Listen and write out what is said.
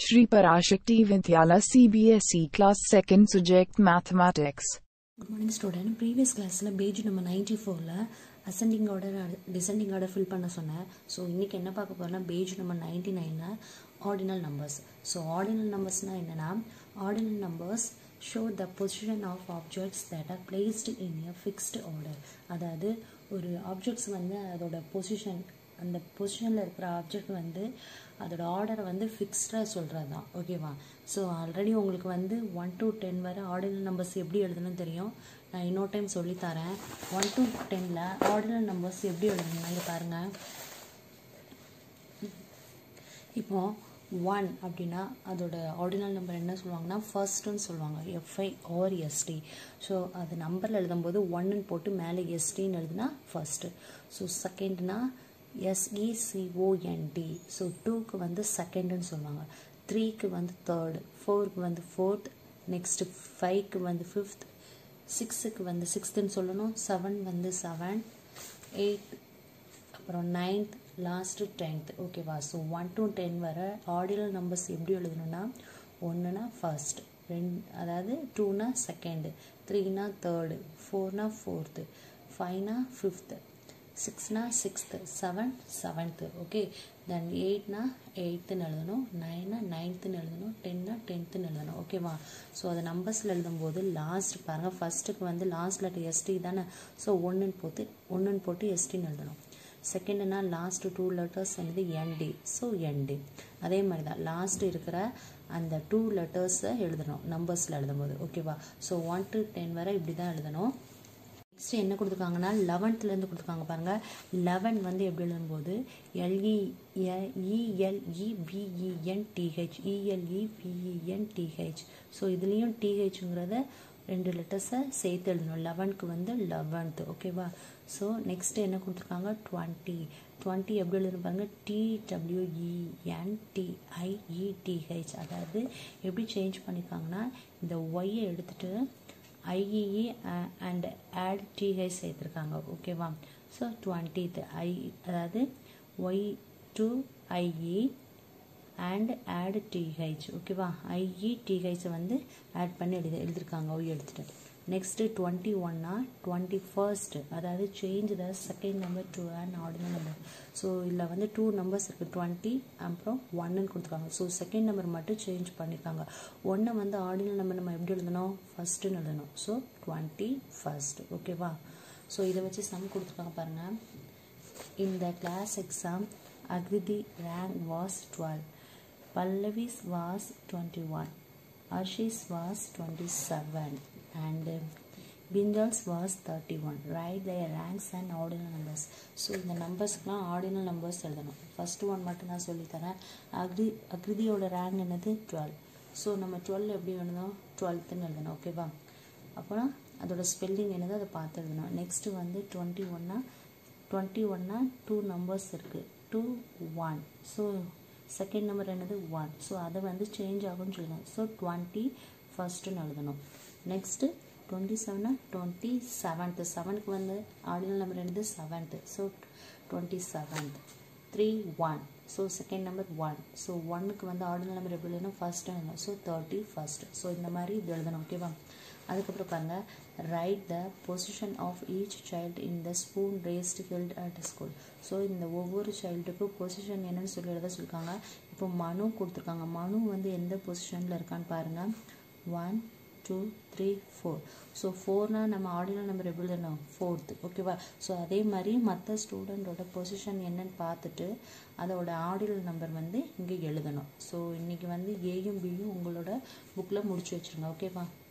Shri Parashakti Vidyala CBSE Class 2nd Subject Mathematics. Good morning student previous கிளாஸில் page நம்ம ninety ஃபோரில் ascending order descending order fill பண்ண சொன்னேன் so இன்றைக்கி என்ன பார்க்க போகிறோம்னா பேஜ் நம்பர் நைன்டி நைனில் ஆர்டினல் நம்பர்ஸ் ஸோ ஆர்டினல் நம்பர்ஸ்னால் என்னென்னா ordinal numbers show the position of objects that are placed in a fixed order அதாவது ஒரு ஆப்ஜெக்ட்ஸ் வந்து அதோட பொசிஷன் அந்த பொசிஷனில் இருக்கிற ஆப்ஜெக்ட் வந்து அதோட ஆர்டரை வந்து ஃபிக்ஸ்டாக சொல்கிறது தான் ஓகேவா ஸோ ஆல்ரெடி உங்களுக்கு வந்து ஒன் டு டென் வரை ஆர்டினல் நம்பர்ஸ் எப்படி எழுதணும்னு தெரியும் நான் இன்னொரு டைம் சொல்லித்தரேன் ஒன் டு டெனில் ஆர்டினல் நம்பர்ஸ் எப்படி எழுதணும் இங்கே பாருங்கள் இப்போ ஒன் அப்படின்னா அதோட ஆர்டினல் நம்பர் என்ன சொல்லுவாங்கன்னா ஃபர்ஸ்ட்டுன்னு சொல்லுவாங்க எஃப்ஐ ஆர் எஸ்டி ஸோ அது நம்பரில் எழுதும்போது ஒன்னுன்னு போட்டு மேலே எஸ்டின்னு எழுதுனா ஃபர்ஸ்ட்டு ஸோ செகண்ட்னா எஸ்இசிஓஎன்டி ஸோ டூக்கு வந்து செகண்டுன்னு சொல்லுவாங்க த்ரீக்கு வந்து தேர்டு ஃபோருக்கு வந்து ஃபோர்த் நெக்ஸ்ட்டு ஃபைவ்க்கு வந்து ஃபிஃப்த் சிக்ஸுக்கு வந்து சிக்ஸ்த்துன்னு சொல்லணும் செவன் வந்து செவன் எயிட் அப்புறம் நைன்த் லாஸ்ட்டு டென்த் ஓகேவா ஸோ ஒன் டு டென் வர ஆர்டினல் நம்பர்ஸ் எப்படி எழுதணும்னா ஒன்றுனா ஃபர்ஸ்ட் ரெண்டு அதாவது டூனா செகண்டு த்ரீனா தேர்டு ஃபோர்னா ஃபோர்த்து ஃபைவ்னா ஃபிஃப்த்து சிக்ஸ்னா sixth seven seventh okay then எயிட்னா எயித்துன்னு எழுதணும் நைனா நைன்த்துன்னு எழுதணும் டென்னா டென்த்துன்னு எழுதணும் ஓகேவா ஸோ அதை நம்பர்ஸில் எழுதும்போது லாஸ்ட் பாருங்கள் ஃபஸ்ட்டுக்கு வந்து லாஸ்ட் லெட்டர் எஸ்டி தானே ஸோ ஒன்றுன்னு போட்டு ஒன்றுன்னு போட்டு எஸ்டின்னு எழுதணும் செகண்டுனா லாஸ்ட் டூ லெட்டர்ஸ் என்னது என்டி ஸோ என்டி அதே மாதிரி தான் லாஸ்ட் இருக்கிற அந்த டூ லெட்டர்ஸை எழுதணும் நம்பர்ஸில் எழுதும்போது ஓகேவா ஸோ ஒன் டு டென் வரை இப்படி தான் எழுதணும் நெக்ஸ்ட் என்ன கொடுத்துருக்காங்கன்னா லெவன்த்துலேருந்து கொடுத்துருக்காங்க பாருங்கள் லெவன் வந்து எப்படி எழுதும்போது L E E L E V E N T H E L E V E N T H so இதுலேயும் டிஹெச்ங்கிறத ரெண்டு லெட்டர்ஸை சேர்த்து எழுதணும் லெவனுக்கு வந்து லெவன்த்து ஓகேவா ஸோ நெக்ஸ்ட் என்ன கொடுத்துருக்காங்க டுவெண்ட்டி டுவெண்ட்டி எப்படி எழுதணும் பாருங்கள் டிடபிள்யூஇஎன் டிஐஇடிஹெச் அதாவது எப்படி சேஞ்ச் பண்ணியிருக்காங்கன்னா இந்த ஒய்யை எடுத்துகிட்டு ஐஇஇ அண்ட் ஆட் டிஹெச் சேர்த்துருக்காங்க ஓகேவா ஸோ டுவெண்ட்டித் ஐ அதாவது Y to I E and add T H ஓகேவா ஐஇ டிஹெச்சை வந்து ஆட் பண்ணி எழுதி எழுதியிருக்காங்க ஒய் எடுத்துகிட்டு நெக்ஸ்ட்டு டுவெண்ட்டி ஒன்னா டுவெண்ட்டி ஃபர்ஸ்ட் அதாவது change the second number to and ordinal number so இதில் வந்து டூ நம்பர்ஸ் இருக்குது டுவெண்ட்டி அப்புறம் ஒன்னுன்னு கொடுத்துருக்காங்க ஸோ செகண்ட் நம்பர் மட்டும் சேஞ்ச் பண்ணியிருக்காங்க ஒன்று வந்து ஆர்டினல் நம்பர் நம்ம எப்படி எழுதணும் ஃபஸ்ட்டுன்னு எழுதணும் ஸோ டுவெண்ட்டி ஃபர்ஸ்ட் ஓகேவா ஸோ இதை வச்சு சம் கொடுத்துருக்காங்க பாருங்கள் இந்த class exam Akriti rank was twelve Pallavi's was twenty one Arshi's was twenty seven and uh, Bindals was 31 write their ranks and ordinal numbers so இந்த நம்பர்ஸ்க்குலாம் ஆர்டினல் நம்பர்ஸ் எழுதணும் ஃபஸ்ட்டு ஒன் மட்டும் நான் சொல்லித்தரேன் அக்ரி அக்ரிதியோட ரேங்க் என்னது டுவெல் ஸோ நம்ம டுவெல் எப்படி எழுதணும் டுவெல்த்துன்னு எழுதணும் ஓகேவா அப்புறம் அதோட ஸ்பெல்லிங் என்னது அதை பார்த்து எழுதணும் நெக்ஸ்ட்டு வந்து டுவெண்ட்டி ஒன்னா டுவெண்ட்டி ஒன்னா டூ நம்பர்ஸ் இருக்குது two one so second number என்னது ஒன் ஸோ அதை வந்து சேஞ்ச் ஆகும்னு சொல்லணும் ஸோ டுவெண்ட்டி ஃபஸ்ட்டுன்னு எழுதணும் நெக்ஸ்ட்டு டுவெண்ட்டி செவனா டுவெண்ட்டி செவன்த்து செவனுக்கு வந்து ஆர்டினல் நம்பர் என்னது seventh so twenty seventh three one so second number one so ஒன்னுக்கு வந்து ஆர்டினல் நம்பர் எப்படி எழுதணும் ஃபஸ்ட்டு எழுதணும் ஸோ தேர்ட்டி ஃபஸ்ட் ஸோ இந்த மாதிரி இது எழுதணும் ஓகேவா அதுக்கப்புறம் பாருங்கள் right the position of each child in the spoon race held at school so இந்த ஒவ்வொரு சைல்டுக்கும் பொசிஷன் என்னன்னு சொல்லி எழுத சொல்லியிருக்காங்க இப்போ மனு கொடுத்துருக்காங்க மனு வந்து எந்த பொசிஷனில் இருக்கான்னு பாருங்கள் one two three four so ஃபோர்னால் நம்ம ஆர்டினல் நம்பர் எப்படி எழுதணும் ஃபோர்த்து ஓகேவா ஸோ அதே மாதிரி மற்ற ஸ்டூடெண்ட்டோட பொசிஷன் என்னன்னு பார்த்துட்டு அதோட ஆர்டினல் நம்பர் வந்து இங்கே எழுதணும் ஸோ இன்றைக்கி வந்து ஏயும் பியும் உங்களோட புக்கில் முடிச்சு வச்சுருங்க ஓகேவா